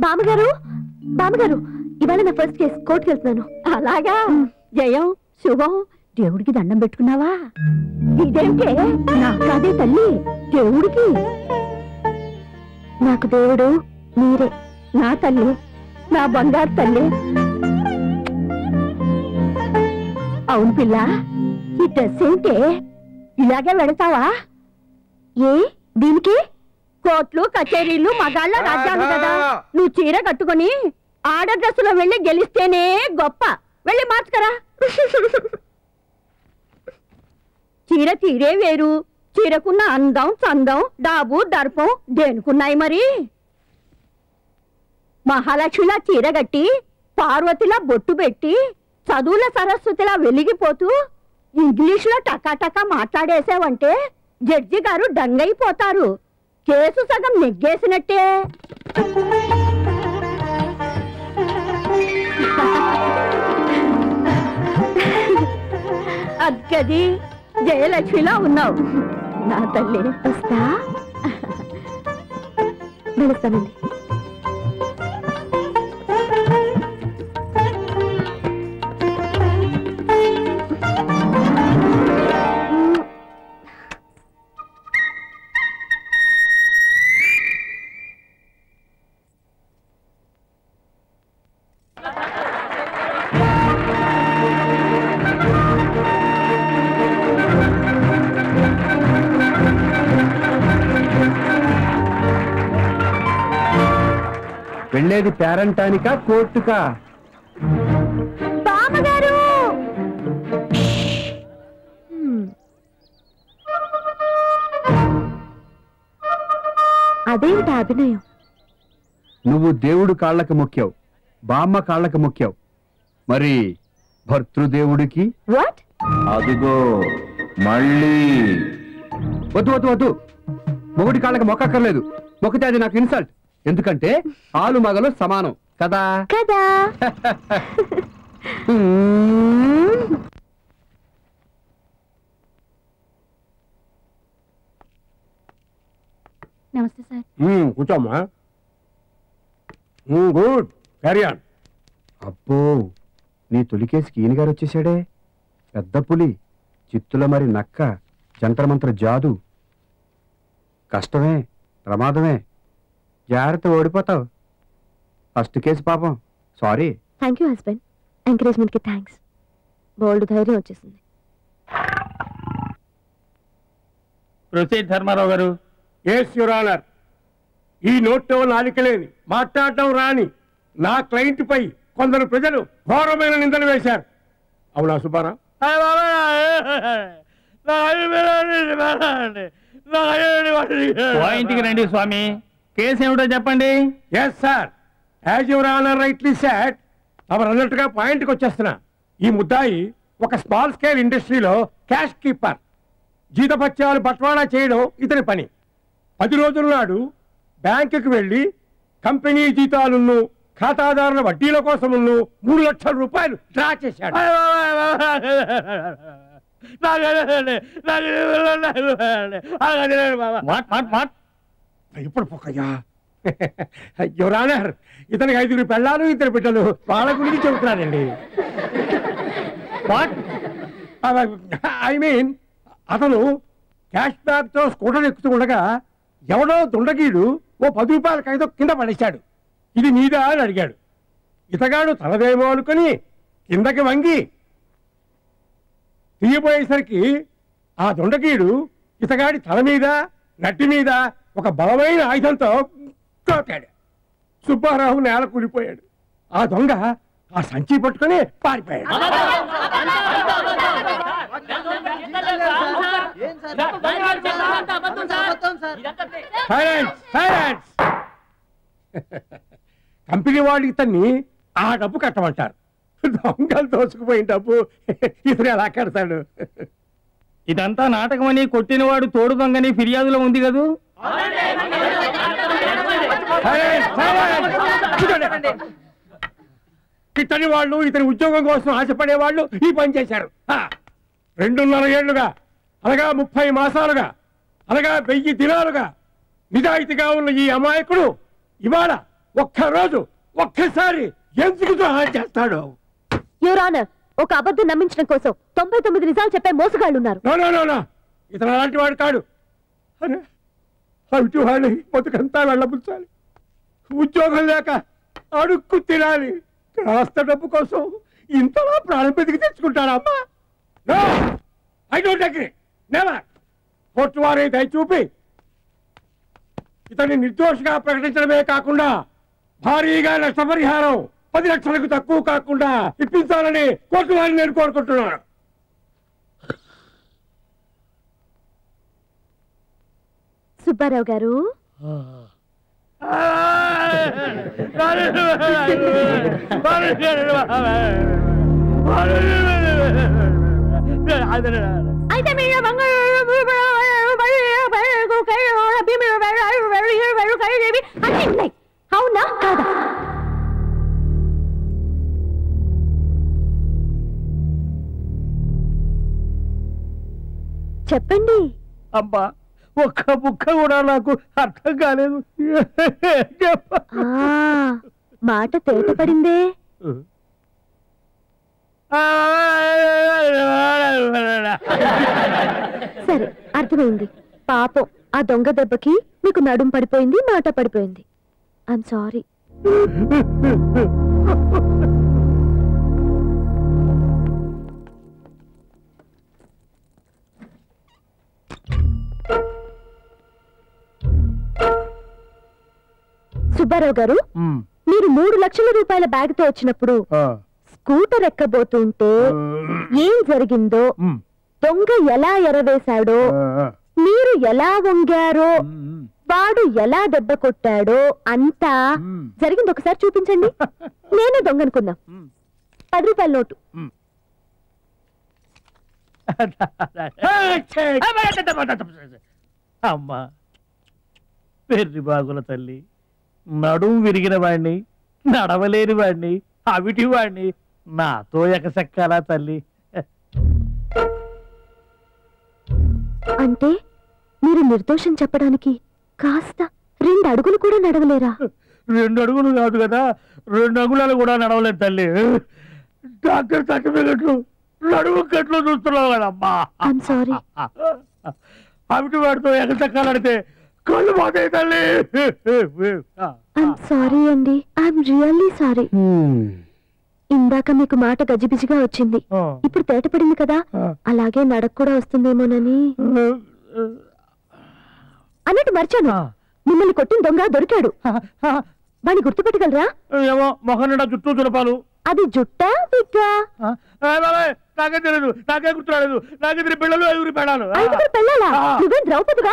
బామ్మగారు బామ్మగారు ఇవాళ నా ఫస్ట్ కేసు కోర్టుకి వెళ్తున్నాను అలాగా జయం శుభం దేవుడికి దండం పెట్టుకున్నావా ఇదేంటే నాకు కాదే తల్లి దేవుడికి నాకు దేవుడు మీరే నా తల్లి నా బంగారు తల్లి అవును పిల్ల ఈ డ్రెస్ ఏంటే ఇలాగే వెడతావా ఏ దీనికి కోట్లు కచేరీలు మగాళ్ళ రాజ్యాలు కదా నువ్వు చీర కట్టుకొని ఆడ డ్రెస్సులో వెళ్ళి గెలిస్తేనే గొప్ప వెళ్ళి మార్చుకరా చీర తీరే వేరు చీరకున్న అందం చందం డాబు దర్పం దేనికున్నాయి మరి మహాలక్ష్మిలా చీర కట్టి పార్వతిలా బొట్టు పెట్టి చదువుల సరస్వతిలా వెలిగిపోతూ ఇంగ్లీషులో టకాటకా మాట్లాడేసావంటే జడ్జి గారు డంగైపోతారు కేసు సగం నెగ్గేసినట్టే అద్గది జయలక్ష్మిలా ఉన్నావు నా తల్లి వస్తా వెళుస్తానండి వెళ్ళేది పేరంటానికా కోర్టుకా బామ్మగారు హ్మ్. అదేమిటి అభినయం నువ్వు దేవుడు కాళ్ళకి మొక్కావు బామ్మ కాళ్ళకి మొక్కావు మరి భర్తృదేవుడికి వాట్ అదిగో మళ్ళీ వద్దు వద్దు వద్దు మొగుడి కాళ్ళకి మొక్కక్కర్లేదు మొక్కితే అది నాకు ఇన్సల్ట్ ఎందుకంటే ఆలు మగలు సమానం కదా కదా నమస్తే సార్ కూర్చోమ్మా గుడ్ క్యారీ ఆన్ అబ్బో నీ తొలికేసి ఈయన గారు వచ్చేసాడే పెద్ద పులి చిత్తుల మరి నక్క జంతరమంత్ర జాదు కష్టమే ప్రమాదమే జాగ్రత్త ఓడిపోతావు ఫస్ట్ కేసు పాపం sorry thank you husband encouragement కి థ్యాంక్స్ బోల్డ్ ధైర్యం వచ్చేసింది ప్రొసీడ్ ధర్మారావు గారు ఎస్ యువర్ ఆనర్ ఈ నోట్లో నాలికలేని మాట్లాడటం రాని నా క్లయింట్ పై కొందరు ప్రజలు ఘోరమైన నిందలు వేశారు అవునా సుబ్బారావు పాయింట్కి రండి స్వామి కేసు ఏమిటో చెప్పండి yes sir as your honour rightly sat our అన్నట్టుగా పాయింట్కి వచ్చేస్తున్నా ఈ ముద్దాయి ఒక స్మాల్ స్కేల్ ఇండస్ట్రీలో క్యాష్ కీపర్ జీతపత్యాలు బట్వాడా చేయడం ఇతని పని పది రోజుల నాడు బ్యాంకుకి వెళ్ళి కంపెనీ జీతాలున్ను ఖాతాదారుల వడ్డీల కోసమున్ను మూడు లక్షల రూపాయలు డ్రా చేశాడు వాట్ వాట్ వాట్ ఇప్పుడు పొక్కయ్యా యువర్ ఆనర్ ఇతనికి ఐదుగురు పెళ్ళాలు ఇద్దరు బిడ్డలు వాళ్ళ గురించి చెబుతున్నానండి వాట్ ఐ మీన్ అతను క్యాష్ బ్యాగ్ తో స్కూటర్ ఎక్కుతూ ఉండగా ఎవడో దుండగీడు ఓ పది రూపాయల కాగితో కింద పడేశాడు ఇది నీదా అని అడిగాడు ఇతగాడు తలదేమో అనుకుని కిందకి వంగి తీయబోయేసరికి ఆ దొండకీడు ఇతగాడి తల మీద నట్టి మీద ఒక బలమైన ఆయుధంతో కోకాడు సుబ్బారావు నేల కూలిపోయాడు ఆ దొంగ ఆ సంచి పట్టుకుని పారిపోయాడు సైలెన్స్ సైలెన్స్ కంపెనీ వాళ్ళు ఇతన్ని ఆ డబ్బు కట్టమంటారు దొంగలు దోసుకుపోయిన డబ్బు ఇతను ఎలా కడతాడు ఇదంతా నాటకమని కొట్టినవాడు తోడు దొంగని ఫిర్యాదులో ఉంది కదూ సైలెన్స్, సైలెన్స్. కూర్చోండి. ఇతని వాళ్ళు ఇతని ఉద్యోగం కోసం ఆశపడే వాళ్ళు ఈ పని చేశారు ఆ, రెండున్నర ఏళ్లుగా అనగా ముప్పై మాసాలుగా అనగా వెయ్యి దినాలుగా నిజాయితీగా ఉన్న ఈ అమాయకుడు ఇవాళ ఒక్కరోజు ఒక్కసారి ఎందుకు ద్రోహం చేస్తాడు యువర్ ఆనర్ ఒక అబద్ధం నమ్మించడం కోసం తొంభై తొమ్మిది నిజాలు చెప్పే మోసగాళ్ళు ఉన్నారు నో నో నో నో ఇతను అలాంటి వాడు కాడు అరే అవిటి వాడి బతుకంతా వెళ్ళబుచ్చాలి ఉద్యోగం లేక అడుక్కు తినాలి కాస్త డబ్బు కోసం ఇంతలా ప్రాణం బతికి తెచ్చుకుంటాడమ్మా no I don't agree never court వారి దయ చూపి ఇతన్ని నిర్దోషిగా ప్రకటించడమే కాకుండా భారీగా నష్టపరిహారం పది లక్షలకు తక్కువ కాకుండా ఇప్పించాలని కోర్టు వారిని నేను కోరుకుంటున్నాను సుబ్బారావు గారు అయితే మీరు అన్నీ ఉన్నాయి. అవునా కాదా చెప్పండి అబ్బా ఒక్క ముక్క కూడా నాకు అర్థం కాలేదు ఆ మాట తేటపడిందే సరే అర్థమైంది పాపం ఆ దొంగ దెబ్బకి మీకు నడుం పడిపోయింది మాట పడిపోయింది ఐఎమ్ సారీ సుబ్బారావు గారు మీరు మూడు లక్షల రూపాయల బ్యాగ్ తో వచ్చినప్పుడు స్కూటర్ ఎక్కబోతుంటే ఏం జరిగిందో దొంగ ఎలా ఎరవేశాడో మీరు ఎలా వంగారో వాడు ఎలా దెబ్బ కొట్టాడో అంతా జరిగింది ఒకసారి చూపించండి నేను దొంగనుకుందాం పది రూపాయల నోటు అమ్మా పెర్రి బాగుల తల్లి నడుం విరిగిన వాణ్ణి నడవలేని వాణ్ణి అవిటి వాణ్ణి నాతో ఎకసెక్కాలా తల్లి అంటే మీరు నిర్దోషం చెప్పడానికి కాస్త రెండు అడుగులు కూడా నడవలేరా రెండు అడుగులు కాదు కదా రెండు అంగుళాలు కూడా నడవలేదు తల్లి డాక్టర్ సర్టిఫికెట్లు నడుము కట్లు చూస్తున్నావు కదమ్మా ఐఎమ్ సారీ అవిటి వాడితో ఎగసెక్కాలంటే కళ్ళు పోతాయి తల్లి ఐఎమ్ సారీ అండి ఐఎమ్ రియల్లీ సారీ ఇందాక మీకు మాట గజిబిజిగా వచ్చింది ఇప్పుడు తేటపడింది కదా అలాగే నడక కూడా వస్తుందేమోనని అన్నట్టు మర్చాను మిమ్మల్ని కొట్టిన దొంగ దొరికాడు వాడిని గుర్తుపెట్టగలరా ఏమో మొహం నిండా చుట్టూ చులపాలు అది జుట్టా విగ్గా ఆ, ఏ బాబాయ్, నాకే తెలియదు నాకే గుర్తురాలేదు నాకే తెలియదు పిల్లలు ఐదుగురు పెడాలు ఐదుగురు పెళ్ళాలా ఆ. నువ్వేం ద్రౌపదిగా